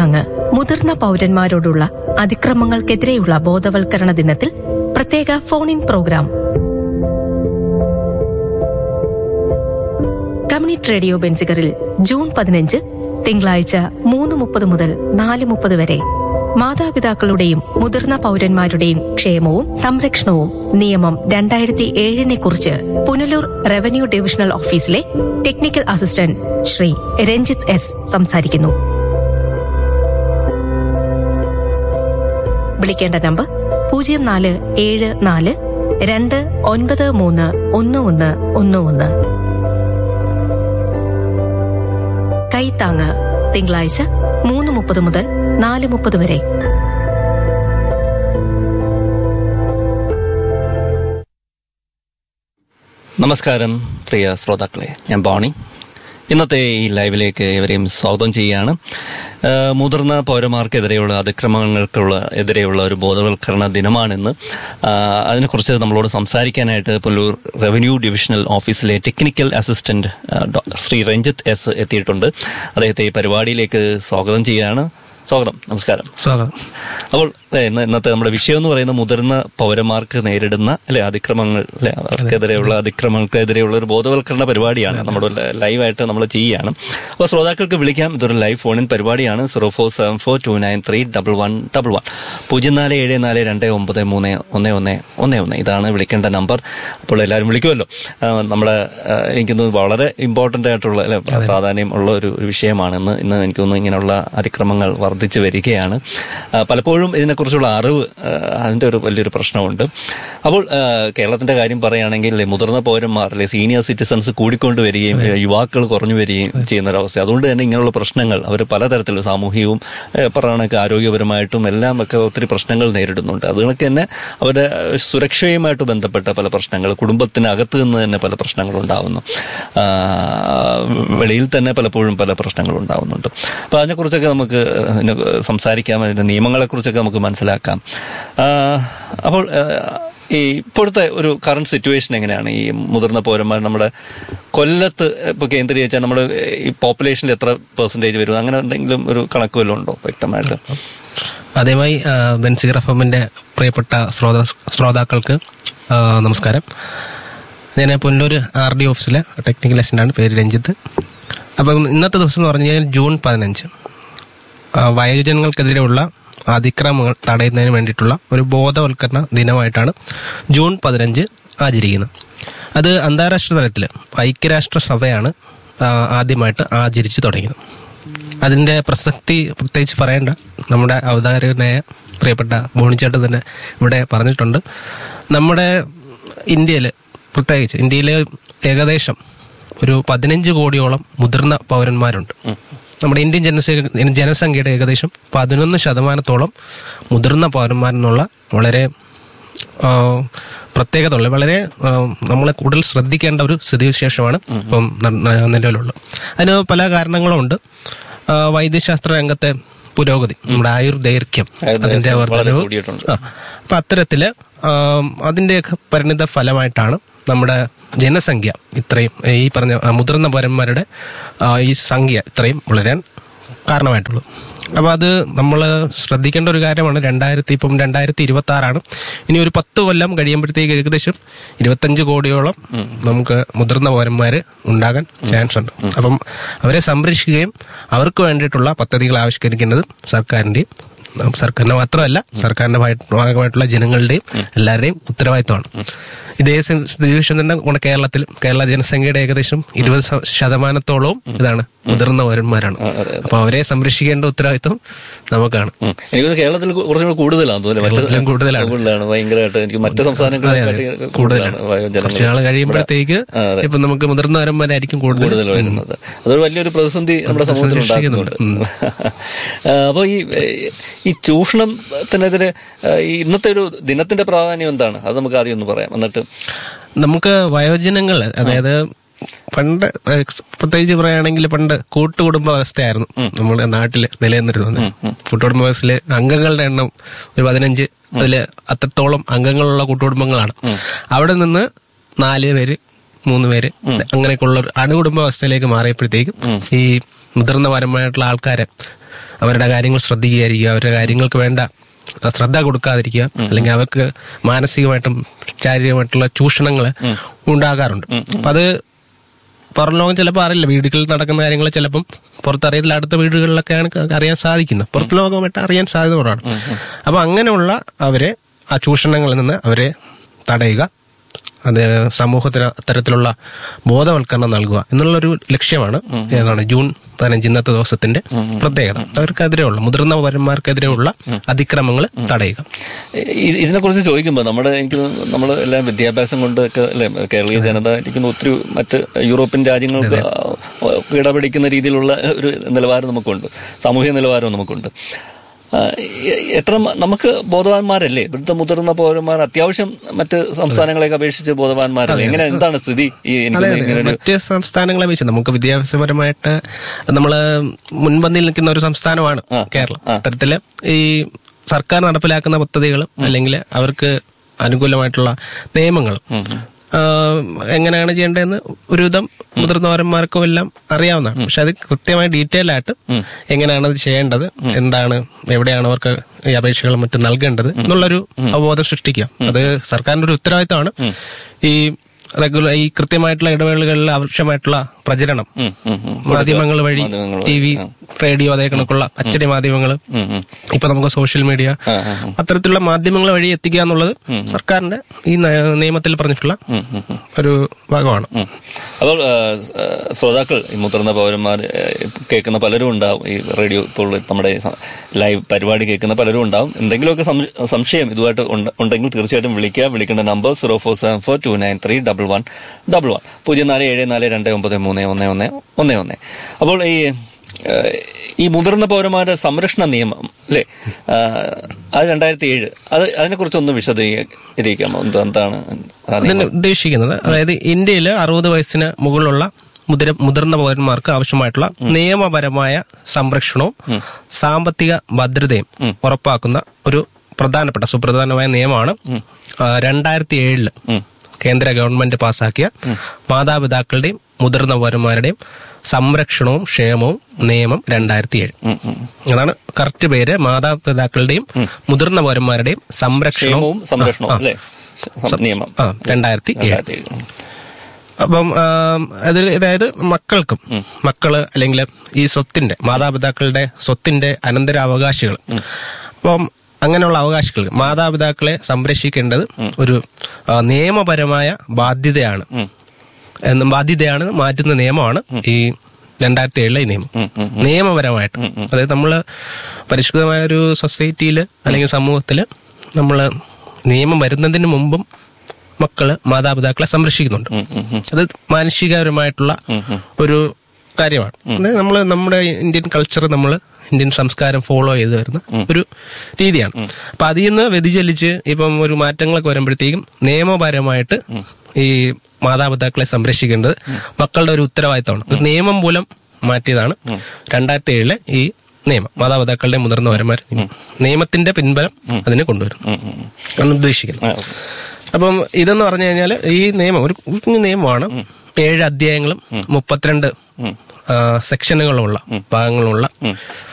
കൈത്താങ്ങ് മുതിർന്ന പൗരന്മാരോടുള്ള അതിക്രമങ്ങൾക്കെതിരെയുള്ള ബോധവൽക്കരണ ദിനത്തിൽ പ്രത്യേക phone in programme community radio ബെൻസിഗറിൽ ജൂൺ പതിനഞ്ച് തിങ്കളാഴ്ച മൂന്ന് മുപ്പത് മുതൽ നാല് മുപ്പത് വരെ മാതാപിതാക്കളുടെയും മുതിർന്ന പൗരന്മാരുടെയും ക്ഷേമവും സംരക്ഷണവും നിയമം രണ്ടായിരത്തി ഏഴിനെ കുറിച്ച് പുനലൂർ റവന്യൂ ഡിവിഷണൽ ഓഫീസിലെ technical assistant Shri Ranjith S സംസാരിക്കുന്നു വിളിക്കേണ്ട നമ്പർ പൂജ്യം നാല് ഏഴ് നാല് രണ്ട് ഒൻപത് മൂന്ന് ഒന്ന് ഒന്ന് ഒന്ന് ഒന്ന് കൈത്താങ്ങ് തിങ്കളാഴ്ച മൂന്ന് മുപ്പത് മുതൽ നാല് മുപ്പത് വരെ നമസ്കാരം പ്രിയ ശ്രോതാക്കളെ ഞാൻ ബോണി ഇന്നത്തെ ഈ ലൈവിലേക്ക് ഇവരെയും സ്വാഗതം ചെയ്യുകയാണ് ഏഹ് മുതിർന്ന പൗരന്മാർക്കെതിരെയുള്ള അതിക്രമങ്ങൾക്കുള്ള എതിരെയുള്ള ഒരു ബോധവൽക്കരണ ദിനമാണിന്ന് ആഹ് അതിനെക്കുറിച്ച് നമ്മളോട് സംസാരിക്കാനായിട്ട് പുല്ലൂർ റവന്യൂ ഡിവിഷണൽ ഓഫീസിലെ ടെക്നിക്കൽ അസിസ്റ്റന്റ് ആഹ് ഡോ- ശ്രീ രഞ്ജിത്ത് എസ് എത്തിയിട്ടുണ്ട് അദ്ദേഹത്തെ ഈ പരിപാടിയിലേക്ക് സ്വാഗതം ചെയ്യുകയാണ് സ്വാഗതം നമസ്കാരം സ്വാഗതം അപ്പോൾ ഏ, ഇന്ന് ഇന്നത്തെ നമ്മുടെ വിഷയം എന്ന് പറയുന്നത് മുതിർന്ന പൗരന്മാർക്ക് നേരിടുന്ന അല്ലെ അതിക്രമങ്ങൾ അല്ലെ അവർക്കെതിരെയുള്ള അതിക്രമങ്ങൾക്കെതിരെയുള്ള ഒരു ബോധവൽക്കരണ പരിപാടിയാണ് നമ്മുടെ ലൈവായിട്ട് നമ്മൾ ചെയ്യുകയാണ് അപ്പോൾ ശ്രോതാക്കൾക്ക് വിളിക്കാം ഇതൊരു ലൈവ് ഫോണിൻ പരിപാടിയാണ് zero four seven four two nine three double one double one പൂജ്യം നാല് ഏഴ് നാല് രണ്ട് ഒമ്പത് മൂന്ന് ഒന്ന് ഒന്ന് ഒന്ന് ഒന്ന് ഇതാണ് വിളിക്കേണ്ട നമ്പർ അപ്പോൾ എല്ലാവരും വിളിക്കുമല്ലോ ആ, നമ്മുടെ ആ, എനിക്ക് തോന്നുന്നു വളരെ ഇമ്പോർട്ടൻ്റ് ആയിട്ടുള്ള അല്ലെ പ്രാധാന്യം ഉള്ള ഒരു ഒരു വിഷയമാണെന്ന് ഇന്ന് എനിക്ക് തോന്നുന്നു ഇങ്ങനെയുള്ള അതിക്രമങ്ങൾ വർദ്ധിച്ചു വരികയാണ് ആ, പലപ്പോഴും ഇതിനെക്കുറിച്ചുള്ള അറിവ് ആ, അതിൻ്റെ ഒരു വലിയൊരു പ്രശ്നമുണ്ട് അപ്പോൾ ആ, കേരളത്തിന്റെ കാര്യം പറയുകയാണെങ്കിൽ അല്ലേ, മുതിർന്ന പൗരന്മാർ അല്ലെ സീനിയർ സിറ്റിസൺസ് കൂടിക്കൊണ്ട് വരികയും ഏ, യുവാക്കൾ കുറഞ്ഞു വരികയും ചെയ്യുന്ന ഒരവസ്ഥ അതുകൊണ്ട് തന്നെ ഇങ്ങനെയുള്ള പ്രശ്നങ്ങൾ അവർ പലതരത്തിലും സാമൂഹികവും ഏ, പറയണക്ക് ആരോഗ്യപരമായിട്ടും എല്ലാം ഒക്കെ ഒത്തിരി പ്രശ്നങ്ങൾ നേരിടുന്നുണ്ട് അതുകണക്ക് തന്നെ അവരുടെ സുരക്ഷയുമായിട്ട് ബന്ധപ്പെട്ട പല പ്രശ്നങ്ങൾ കുടുംബത്തിനകത്ത് നിന്ന് തന്നെ പല പ്രശ്നങ്ങൾ ഉണ്ടാവുന്നു ആ, വെളിയിൽ തന്നെ പലപ്പോഴും പല പ്രശ്നങ്ങൾ ഉണ്ടാവുന്നുണ്ട് അപ്പോൾ അതിനെക്കുറിച്ചൊക്കെ നമുക്ക് ഇതിനെ സംസാരിക്കാം അതിൻ്റെ നിയമങ്ങളെക്കുറിച്ചൊക്കെ നമുക്ക് മനസ്സിലാക്കാം ആ, അപ്പോൾ ആ, ഈ ഇപ്പോഴത്തെ ഒരു കറണ്ട് സിറ്റുവേഷൻ എങ്ങനെയാണ് ഈ മുതിർന്ന പൗരന്മാർ നമ്മുടെ കൊല്ലത്ത് ഇപ്പോൾ കേന്ദ്രീകരിച്ചാൽ നമ്മൾ ഈ പോപ്പുലേഷനിൽ എത്ര പെർസെൻറ്റേജ് വരും അങ്ങനെ എന്തെങ്കിലും ഒരു കണക്ക് വല്ലതും ഉണ്ടോ വ്യക്തമായിട്ട് ആദ്യമായി ആ, ബെൻസിഗർ എഫ് എമ്മിന്റെ പ്രിയപ്പെട്ട ശ്രോതാ ശ്രോതാക്കൾക്ക് ആ, നമസ്കാരം ഞാൻ പുല്ലൂർ ആർ ഡി ഓഫീസിലെ ടെക്നിക്കൽ അസിസ്റ്റൻ്റാണ് പേര് രഞ്ജിത്ത് അപ്പം ഇന്നത്തെ ദിവസം എന്ന് പറഞ്ഞു കഴിഞ്ഞാൽ ജൂൺ പതിനഞ്ച് ആ, വയോജനങ്ങൾക്കെതിരെയുള്ള അതിക്രമങ്ങൾ തടയുന്നതിന് വേണ്ടിയിട്ടുള്ള ഒരു ബോധവൽക്കരണ ദിനമായിട്ടാണ് ജൂൺ പതിനഞ്ച് ആചരിക്കുന്നത് അത് അന്താരാഷ്ട്ര തലത്തിൽ ഐക്യരാഷ്ട്ര സഭയാണ് ആ, ആദ്യമായിട്ട് ആചരിച്ചു തുടങ്ങിയത് അതിൻ്റെ പ്രസക്തി പ്രത്യേകിച്ച് പറയേണ്ട നമ്മുടെ അവതാരകനായ പ്രിയപ്പെട്ട ബോണിച്ചേട്ടൻ തന്നെ ഇവിടെ പറഞ്ഞിട്ടുണ്ട് നമ്മുടെ ഇന്ത്യയിൽ പ്രത്യേകിച്ച് ഇന്ത്യയിൽ ഏകദേശം ഒരു പതിനഞ്ച് കോടിയോളം മുതിർന്ന പൗരന്മാരുണ്ട് നമ്മുടെ ഇന്ത്യൻ ജനസംഖ്യ ജനസംഖ്യയുടെ ഏകദേശം പതിനൊന്ന് ശതമാനത്തോളം മുതിർന്ന പൗരന്മാരെന്നുള്ള വളരെ ആ, പ്രത്യേകത ഉള്ള വളരെ നമ്മളെ കൂടുതൽ ശ്രദ്ധിക്കേണ്ട ഒരു സ്ഥിതിവിശേഷമാണ് ഇപ്പം ന- ന- നിലവിലുള്ളത് അതിന് പല കാരണങ്ങളും ഉണ്ട് ആ, വൈദ്യശാസ്ത്ര രംഗത്തെ പുരോഗതി നമ്മുടെ ആയുർദൈർഘ്യം ആയുർദൈർഘ്യം അതിന്റെ വളരെ വർധനവും കൂടിയിട്ടുണ്ട്. ആ, അപ്പൊ അത്തരത്തില് ആം, അതിന്റെയൊക്കെ പരിണിത ഫലമായിട്ടാണ് നമ്മുടെ ജനസംഖ്യ ഇത്രയും ഈ പറഞ്ഞ ആ, മുതിർന്ന പൗരന്മാരുടെ ആ, ഈ സംഖ്യ ഇത്രയും വളരാൻ കാരണമായിട്ടുള്ളൂ അപ്പൊ അത് നമ്മൾ ശ്രദ്ധിക്കേണ്ട ഒരു കാര്യമാണ് രണ്ടായിരത്തി ഇപ്പം രണ്ടായിരത്തി ഇരുപത്തി ആറാണ് ഇനി ഒരു പത്ത് കൊല്ലം കഴിയുമ്പോഴത്തേക്ക് ഏകദേശം ഇരുപത്തഞ്ച് കോടിയോളം നമുക്ക് മുതിർന്ന പൗരന്മാർ ഉണ്ടാകാൻ ചാൻസ് ഉണ്ട് അപ്പം അവരെ സംരക്ഷിക്കുകയും അവർക്ക് വേണ്ടിയിട്ടുള്ള പദ്ധതികൾ ആവിഷ്കരിക്കേണ്ടത് സർക്കാരിന്റെയും ഉം, സർക്കാരിന്റെ മാത്രമല്ല സർക്കാരിന്റെ ഭാഗ- ഭാഗമായിട്ടുള്ള ജനങ്ങളുടെയും എല്ലാവരുടെയും ഉത്തരവാദിത്തമാണ് ഇതേ സ്ഥ- സ്ഥിതിവിശേഷം തന്നെ നമ്മുടെ കേരളത്തിൽ കേരള ജനസംഖ്യയുടെ ഏകദേശം ഇരുപത് ശ- ശതമാനത്തോളവും ഇതാണ് മുതിർന്ന പൗരന്മാരാണ് അപ്പൊ അവരെ സംരക്ഷിക്കേണ്ട ഉത്തരവാദിത്തം നമുക്കാണ് ഉം. എനിക്ക് തോന്നുന്നു കേരളത്തിൽ കുറച്ചും കൂടി കൂടുതലാണ് തോന്നുന്നു മറ്റ് കേരളത്തിലും കൂടുതലാണ്. കൂടുതലാണ് ഭയങ്കരമായിട്ട് എനിക്ക് മറ്റ് അതെ അതെ സംസ്ഥാനങ്ങളെക്കാട്ടി കൂടുതലാണ് വയോജനങ്ങൾ കുറച്ച് നാൾ കഴിയുമ്പോഴത്തേക്ക് ആ, അതെ. ഇപ്പൊ നമുക്ക് മുതിർന്ന പൗരന്മാരായിരിക്കും കൂടുതൽ കൂടുതൽ വരുന്നത് അതൊരു വലിയൊരു പ്രതിസന്ധി നമ്മുടെ സമൂഹത്തിൽ ഉണ്ടാക്കുന്നുണ്ട് അപ്പോൾ ഈ ഈ ചൂഷണത്തിനെതിരെ ആ, ഈ ഇന്നത്തെ ഒരു ദിനത്തിന്റെ പ്രാധാന്യം എന്താണ് അത് നമുക്ക് ആദ്യം ഒന്ന് പറയാം എന്നിട്ട് നമുക്ക് വയോജനങ്ങൾ അതായത് പണ്ട് ഏഹ്, പ്രത്യേകിച്ച് പറയുകയാണെങ്കിൽ പണ്ട് കൂട്ടുകുടുംബ വ്യവസ്ഥയായിരുന്നു നമ്മുടെ നാട്ടിൽ നിലനിന്നിരുന്നത് കൂട്ടുകുടുംബ വ്യവസ്ഥയിലെ അംഗങ്ങളുടെ എണ്ണം ഒരു പതിനഞ്ച് അതില് അത്രത്തോളം അംഗങ്ങളുള്ള കൂട്ടുകുടുംബങ്ങളാണ് അവിടെ നിന്ന് നാല് പേര് മൂന്ന് പേര് അങ്ങനെയൊക്കെയുള്ള ഒരു അണുകുടുംബ അവസ്ഥയിലേക്ക് മാറിയപ്പോഴത്തേക്കും ഈ മുതിർന്ന പരമായിട്ടുള്ള ആൾക്കാരെ അവരുടെ കാര്യങ്ങൾ ശ്രദ്ധിക്കാതിരിക്കുക അവരുടെ കാര്യങ്ങൾക്ക് വേണ്ട ആ, ശ്രദ്ധ കൊടുക്കാതിരിക്കുക അല്ലെങ്കിൽ അവർക്ക് മാനസികമായിട്ടും ശാരീരികമായിട്ടുള്ള ചൂഷണങ്ങൾ ഉണ്ടാകാറുണ്ട് അപ്പൊ അത് പുറം ലോകം ചിലപ്പോൾ അറിയില്ല വീടുകളിൽ നടക്കുന്ന കാര്യങ്ങൾ ചിലപ്പം പുറത്തറിയത്തില്ല അടുത്ത വീടുകളിലൊക്കെയാണ് ക- അറിയാൻ സാധിക്കുന്നത് പുറത്ത് ലോകമായിട്ട് അറിയാൻ സാധ്യത കുറവാണ് അപ്പൊ അങ്ങനെയുള്ള അവരെ ആ ചൂഷണങ്ങളിൽ നിന്ന് അവരെ തടയുക അത് സമൂഹത്തിന് അത്തരത്തിലുള്ള ബോധവൽക്കരണം നൽകുക എന്നുള്ളൊരു ലക്ഷ്യമാണ് ഏതാണ് ജൂൺ പതിനഞ്ച് ഇന്നത്തെ ദിവസത്തിന്റെ പ്രത്യേകത അവർക്കെതിരെയുള്ള മുതിർന്ന പൗരന്മാർക്കെതിരെയുള്ള അതിക്രമങ്ങൾ തടയുക ഇ- ഇതിനെക്കുറിച്ച് ചോദിക്കുമ്പോൾ നമ്മുടെ എനിക്ക് നമ്മൾ എല്ലാം വിദ്യാഭ്യാസം കൊണ്ടൊക്കെ അല്ലെ കേരളീയ ജനത എനിക്ക് ഒത്തിരി മറ്റ് യൂറോപ്യൻ രാജ്യങ്ങൾക്ക് കിടപിടിക്കുന്ന രീതിയിലുള്ള ഒരു നിലവാരം നമുക്കുണ്ട് സാമൂഹിക നിലവാരം നമുക്കുണ്ട് ആ, എ- എത്ര മ- നമുക്ക് ബോധവാന്മാരല്ലേ ഇവിടുത്തെ മുതിർന്ന പൗരന്മാർ അത്യാവശ്യം മറ്റ് സംസ്ഥാനങ്ങളെയൊക്കെ അപേക്ഷിച്ച് ബോധവാന്മാരല്ലേ എങ്ങനെ എന്താണ് സ്ഥിതി ഈ എനിക്ക് അതെ ഇങ്ങനെ അതെ ഒരു മറ്റ് സംസ്ഥാനങ്ങളെ വെച്ച് നമുക്ക് വിദ്യാഭ്യാസപരമായിട്ട് നമ്മള് മുൻപന്തിയിൽ നിൽക്കുന്ന ഒരു സംസ്ഥാനമാണ് കേരളം അത്തരത്തില് ഈ സർക്കാർ നടപ്പിലാക്കുന്ന പദ്ധതികളും അല്ലെങ്കിൽ അവർക്ക് അനുകൂലമായിട്ടുള്ള നിയമങ്ങളും ആ, എങ്ങനെയാണ് ചെയ്യേണ്ടതെന്ന് ഒരുവിധം മുതിർന്നവരന്മാർക്കും എല്ലാം അറിയാവുന്നതാണ് പക്ഷെ അത് കൃത്യമായി ഡീറ്റെയിൽ ആയിട്ട് എങ്ങനെയാണ് അത് ചെയ്യേണ്ടത് എന്താണ് എവിടെയാണ് അവർക്ക് ഈ അപേക്ഷകളും മറ്റും നൽകേണ്ടത് എന്നുള്ളൊരു അവബോധം സൃഷ്ടിക്കുക അത് സർക്കാരിന്റെ ഒരു ഉത്തരവാദിത്തമാണ് ഈ റെഗുലർ ഈ കൃത്യമായിട്ടുള്ള ഇടവേളകളിൽ ആവശ്യമായിട്ടുള്ള പ്രചരണം ഉം, ഉം, ഉം. മാധ്യമങ്ങൾ വഴി മാധ്യമങ്ങൾ വഴി, ടി വി റേഡിയോ അതേ കണക്കുള്ള അച്ചടി മാധ്യമങ്ങൾ ഉം, ഉം. ഇപ്പൊ നമുക്ക് സോഷ്യൽ മീഡിയ ആ, ആ, ആ. അത്തരത്തിലുള്ള മാധ്യമങ്ങൾ വഴി എത്തിക്കുക എന്നുള്ളത് സർക്കാരിന്റെ ഈ നയ- നിയമത്തിൽ പറഞ്ഞിട്ടുള്ള ഉം, ഉം, ഉം. ഒരു ഭാഗമാണ് ഉം. അപ്പോൾ ആ, ആ, ശ്രോതാക്കൾ ഈ മുതിർന്ന പൗരന്മാർ ആ, കേൾക്കുന്ന പലരും ഉണ്ടാവും ഈ റേഡിയോ ഇപ്പോൾ നമ്മുടെ സ- ലൈവ് പരിപാടി കേൾക്കുന്ന പലരും ഉണ്ടാവും എന്തെങ്കിലുമൊക്കെ സം- സംശയം ഇതുമായിട്ട് ഉണ്ട്- ഉണ്ടെങ്കിൽ തീർച്ചയായിട്ടും വിളിക്കുക വിളിക്കേണ്ട number zero four seven four two nine three double one double one പൂജ്യം നാല് ഏഴ് നാല് രണ്ട് ഒമ്പത് മൂന്ന് ഒന്ന് ഒന്ന് ഒന്ന് ഒന്ന് അപ്പോൾ ഈ ആ, ഈ മുതിർന്ന പൗരന്മാരുടെ സംരക്ഷണ നിയമം അല്ലേ ആ, അത് രണ്ടായിരത്തി ഏഴ് അത് അതിനെക്കുറിച്ചൊന്ന് വിശദീകരിക്കാമോ എന്ത് എന്താണ് ആ നിയമം? അതിന് ഉദ്ദേശിക്കുന്നത് അതായത് ഇന്ത്യയിൽ അറുപത് വയസ്സിന് മുകളിലുള്ള മുതിര മുതിർന്ന പൗരന്മാർക്ക് ആവശ്യമായിട്ടുള്ള നിയമപരമായ സംരക്ഷണവും സാമ്പത്തിക ഭദ്രതയും ഉറപ്പാക്കുന്ന ഒരു പ്രധാനപ്പെട്ട സുപ്രധാനമായ നിയമമാണ് രണ്ടായിരത്തി ഏഴില് ഉം. കേന്ദ്ര ഗവൺമെന്റ് പാസാക്കിയ മാതാപിതാക്കളുടെയും മുതിർന്ന പൗരന്മാരുടെയും സംരക്ഷണവും ക്ഷേമവും നിയമം രണ്ടായിരത്തി ഏഴ് ഉം, ഉം. അതാണ് കറക്റ്റ് പേര് മാതാപിതാക്കളുടെയും മുതിർന്ന പൗരന്മാരുടെയും സംരക്ഷണവും ക്ഷേമവും സംരക്ഷണവും അല്ലേ സ- നിയമം ആ രണ്ടായിരത്തി ഏഴ് രണ്ടായിരത്തി ഏഴ്. അപ്പം ആം, അതിൽ അതായത് മക്കൾക്കും മക്കള് അല്ലെങ്കിൽ ഈ സ്വത്തിന്റെ മാതാപിതാക്കളുടെ സ്വത്തിന്റെ അനന്തരാവകാശികൾ അപ്പം അങ്ങനെയുള്ള അവകാശികൾക്ക് മാതാപിതാക്കളെ സംരക്ഷിക്കേണ്ടത് ഒരു ആ, നിയമപരമായ ബാധ്യതയാണ് ഉം. എന്ന് ബാധ്യതയാണ് മാറ്റുന്ന നിയമമാണ് ഈ രണ്ടായിരത്തി ഏഴിലെ ഈ നിയമം ഉം, ഉം, നിയമപരമായിട്ട് അതായത് നമ്മൾ പരിഷ്കൃതമായ ഒരു സൊസൈറ്റിയിൽ അല്ലെങ്കിൽ സമൂഹത്തിൽ നമ്മൾ നിയമം വരുന്നതിന് മുമ്പും മക്കള് മാതാപിതാക്കളെ സംരക്ഷിക്കുന്നുണ്ട് ഉം, ഉം, ഉം. അത് മാനുഷികപരമായിട്ടുള്ള ഒരു കാര്യമാണ് അതായത് നമ്മൾ നമ്മുടെ ഇന്ത്യൻ കൾച്ചർ നമ്മൾ ഇന്ത്യൻ സംസ്കാരം ഫോളോ ചെയ്ത് വരുന്ന ഒരു രീതിയാണ് അപ്പൊ അതിൽ നിന്ന് വ്യതിചലിച്ച് ഇപ്പം ഒരു മാറ്റങ്ങളൊക്കെ വരുമ്പോഴത്തേക്കും നിയമപരമായിട്ട് ഈ മാതാപിതാക്കളെ സംരക്ഷിക്കേണ്ടത് മക്കളുടെ ഒരു ഉത്തരവാദിത്തമാണ് ഇത് നിയമം മൂലം മാറ്റിയതാണ് രണ്ടായിരത്തി ഏഴിലെ ഈ നിയമം മാതാപിതാക്കളുടെ മുതിർന്നവരന്മാർ നിയമത്തിന്റെ പിൻബലം അതിന് കൊണ്ടുവരും ഉം, ഉം, ഉം. എന്ന് ഉദ്ദേശിക്കുന്നത് ആ, ഓക്കേ. അപ്പം ഇതെന്ന് പറഞ്ഞു കഴിഞ്ഞാൽ ഈ നിയമം ഒരു കുഞ്ഞു നിയമമാണ് ഏഴ് അധ്യായങ്ങളും മുപ്പത്തിരണ്ട് ആ, സെക്ഷനുകളുമുള്ള ഭാഗങ്ങളുള്ള